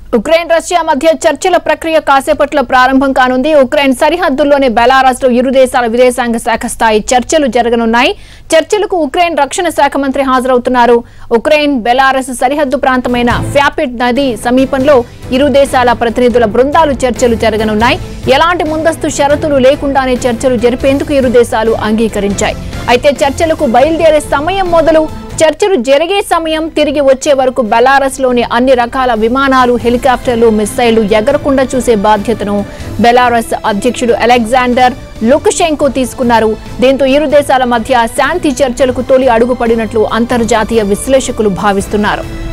Ukraine Russia మధ్య చర్చల ప్రక్రియ కాసేపట్లో ప్రారంభం కానుంది ఉక్రెయిన్ సరిహద్దుల్లోని బెలారస్ లో ఇరు దేశాల విదేశాంగ శాఖ స్థాయి చర్చలు జరగనున్నాయి చర్చలకు ఉక్రెయిన్ రక్షణ శాఖ మంత్రి హాజరవుతున్నారు ఉక్రెయిన్ బెలారస్ సరిహద్దు ప్రాంతమైన ఫ్యాపిట్ నది సమీపంలో ఇరు దేశాల ప్రతినిధుల బృందాలు చర్చలు జరగనున్నాయి ఎలాంటి ముందస్తు షరతులు లేకుండానే చర్చలు జరిపేందుకు ఇరు దేశాలు అంగీకరించాయి అయితే చర్చలకు బయలుదేరే సమయం మొదలు చర్చలు జరిగే సమయం తిరిగి వచ్చే వరకు బెలారస్ లోని అన్ని రకాల విమానాలు హెలికాప్టర్లు మిస్సైళ్లు ఎగరకుండా చూసే బాధ్యతను బెలారస్ అధ్యక్షుడు అలెగ్జాండర్ లుకషెంకో తీసుకున్నారు దీంతో ఇరు దేశాల మధ్య శాంతి చర్చలకు తొలి అడుగు పడినట్లు అంతర్జాతీయ విశ్లేషకులు భావిస్తున్నారు